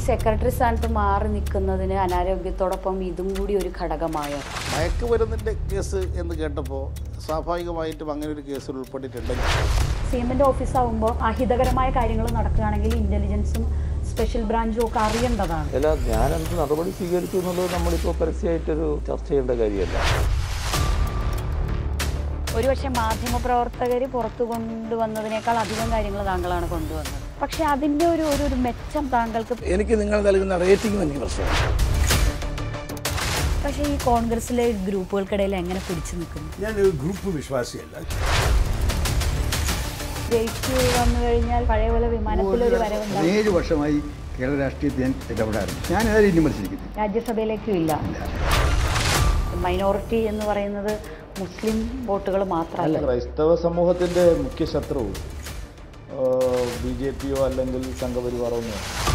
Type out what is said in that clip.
secretary സ്ഥാനത്ത് മാറി നിൽക്കുന്നതിന് അനാരോഗ്യത്തോടൊപ്പം ഇതും കൂടി ഒരു ഘടകമായോ മയക്കുമരുന്നിൻ്റെ കേസ് എന്ന് കേട്ടപ്പോൾ സ്വാഭാവികമായിട്ടും അങ്ങനെ ഒരു കേസിൽ ഉൾപ്പെട്ടിട്ടുണ്ടെങ്കിൽ സി എമ്മിൻ്റെ ഓഫീസാവുമ്പോൾ അഹിതകരമായ കാര്യങ്ങൾ നടക്കുകയാണെങ്കിൽ ഇൻ്റലിജൻസും സ്പെഷ്യൽ ബ്രാഞ്ചും ഒക്കെ അറിയേണ്ടതാണ് അല്ല ഞാനെന്ത് നടപടി സ്വീകരിച്ചു എന്നുള്ളത് നമ്മളിപ്പോൾ പരസ്യമായിട്ടൊരു ചർച്ച ചെയ്യേണ്ട കാര്യമല്ല ഒരുപക്ഷെ മാധ്യമപ്രവർത്തകർ പുറത്തു കൊണ്ടുവന്നതിനേക്കാൾ അധികം കാര്യങ്ങൾ താങ്കളാണ് കൊണ്ടുവന്നത് പക്ഷെ അതിൻ്റെ ഒരു ഒരു ഒരു മെച്ചം താങ്കൾക്ക് എനിക്ക് നിങ്ങൾ നൽകുന്ന റേറ്റിംഗ് എനിക്ക് പ്രശ്നമാണ് പക്ഷേ ഈ കോൺഗ്രസിലെ ഗ്രൂപ്പുകൾക്കിടയിൽ എങ്ങനെ പിടിച്ചു നിൽക്കുന്നു ഞാനൊരു ഗ്രൂപ്പ് വിശ്വാസിയല്ല ജയിച്ചു വന്നു കഴിഞ്ഞാൽ പഴയ പോലെ വിമാനത്തിൽ ഒരു വരവുണ്ടാവും പതിനേഴ് വർഷമായി കേരള രാഷ്ട്രീയത്തിൽ ഞാൻ ഇടപെടാറുണ്ട് ഞാൻ ഏതായാലും ഇനി മത്സരിക്കുന്നു രാജ്യസഭയിലേക്കും ഇല്ല മൈനോറിറ്റി എന്ന് പറയുന്നത് മുസ്ലിം വോട്ടുകൾ മാത്രമല്ല ക്രൈസ്തവ സമൂഹത്തിന്റെ മുഖ്യ ശത്രു ബി ജെ പിയോ അല്ലെങ്കിൽ സംഘപരിവാറോ ഒന്നും